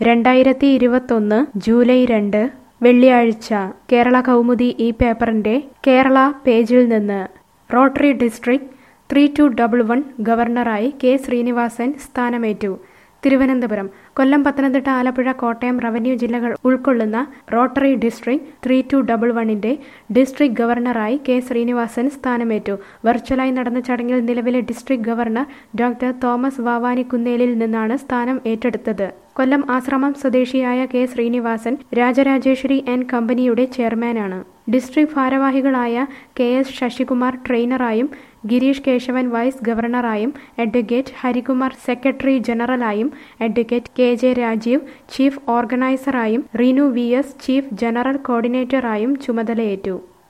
രണ്ടായിരത്തി ഇരുപത്തൊന്ന് ജൂലൈ രണ്ട് വെള്ളിയാഴ്ച കേരള കൗമുദി ഈ പേപ്പറിന്റെ കേരള പേജിൽ നിന്ന് rotary district three two double one ഗവർണറായി കെ ശ്രീനിവാസൻ സ്ഥാനമേറ്റു തിരുവനന്തപുരം കൊല്ലം പത്തനംതിട്ട ആലപ്പുഴ കോട്ടയം റവന്യൂ ജില്ലകൾ ഉൾക്കൊള്ളുന്ന rotary district three two double വണ്ണിന്റെ ഡിസ്ട്രിക്ട് ഗവർണറായി കെ ശ്രീനിവാസൻ സ്ഥാനമേറ്റു വെർച്വലായി നടന്ന ചടങ്ങിൽ നിലവിലെ ഡിസ്ട്രിക്ട് ഗവർണർ ഡോക്ടർ തോമസ് വാവാനിക്കുന്നേലിൽ നിന്നാണ് സ്ഥാനം ഏറ്റെടുത്തത് കൊല്ലം ആശ്രമം സ്വദേശിയായ കെ ശ്രീനിവാസൻ രാജരാജേശ്വരി ആൻഡ് കമ്പനിയുടെ ചെയർമാനാണ് ഡിസ്ട്രിക്ട് ഭാരവാഹികളായ കെ എസ് ശശികുമാർ ട്രെയിനറായും ഗിരീഷ് കേശവൻ വൈസ് ഗവർണറായും അഡ്വക്കേറ്റ് ഹരികുമാർ സെക്രട്ടറി ജനറലായും advocate K J Rajeev chief ഓർഗനൈസറായും Reenu V S chief general കോർഡിനേറ്ററായും ചുമതലയേറ്റു